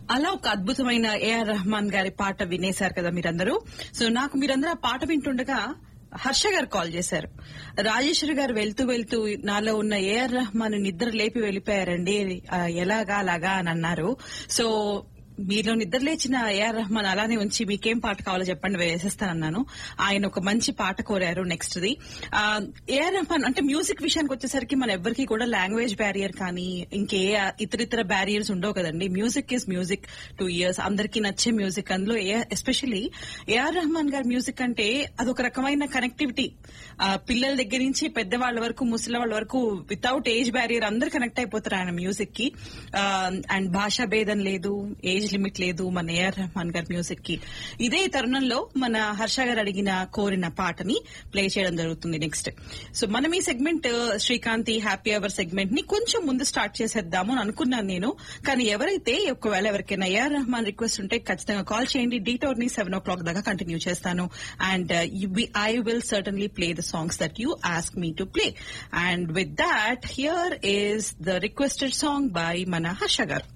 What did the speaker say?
అలా ఒక అద్భుతమైన ఏఆర్ రెహమాన్ గారి పాట వినేశారు కదా మీరందరూ సో నాకు మీరందరూ ఆ పాట వింటుండగా హర్ష గారు కాల్ చేశారు రాజేశ్వరి గారు వెళ్తూ వెళ్తూ నాలో ఉన్న ఏఆర్ రెహమాన్ నిద్ర లేపి వెళ్ళిపోయారండి ఆ, ఎలాగా అలాగా అని అన్నారు సో మీలో నిద్ర లేచిన ఏఆర్ రెహమాన్ అలానే ఉంచి మీకేం పాట కావాలో చెప్పండి వేసేస్తానన్నాను ఆయన ఒక మంచి పాట కోరారు నెక్స్ట్ ది ఆ, ఏఆర్ రెహమాన్ అంటే మ్యూజిక్ విషయానికి వచ్చేసరికి మన ఎవ్వరికి కూడా లాంగ్వేజ్ బ్యారియర్ కానీ ఇంకే ఇతర ఇతర బ్యారియర్స్ ఉండవు కదండి music is music to ears అందరికీ నచ్చే మ్యూజిక్ అందులో ఎస్పెషలీ ఏఆర్ రెహమాన్ గారి మ్యూజిక్ అంటే అదొక రకమైన కనెక్టివిటీ పిల్లల దగ్గర నుంచి పెద్దవాళ్ళ వరకు ముసలి వాళ్ళ వరకు వితౌట్ ఏజ్ బ్యారియర్ అందరు కనెక్ట్ అయిపోతారు ఆయన మ్యూజిక్ కి అండ్ భాషా భేదం లేదు ఏజ్ లిమిట్ లేదు మన ఏఆర్ రెహమాన్ గారి మ్యూజిక్ కి ఇదే తరుణంలో మన హర్ష గారు అడిగిన కోరిన పాటని ప్లే చేయడం జరుగుతుంది నెక్స్ట్ సో మనం ఈ segment Srikanthi happy hour segment ని కొంచెం ముందు స్టార్ట్ చేసేద్దాము అని అనుకున్నాను నేను కానీ ఎవరైతే ఒకవేళ ఎవరికైనా ఏఆర్ రెహమాన్ రిక్వెస్ట్ ఉంటే ఖచ్చితంగా కాల్ చేయండి డీటోర్ ని సెవెన్ ఓ క్లాక్ దాకా కంటిన్యూ చేస్తాను and I will certainly play the songs that you ask me to play and with that here is the requested song by మన హర్ష గారు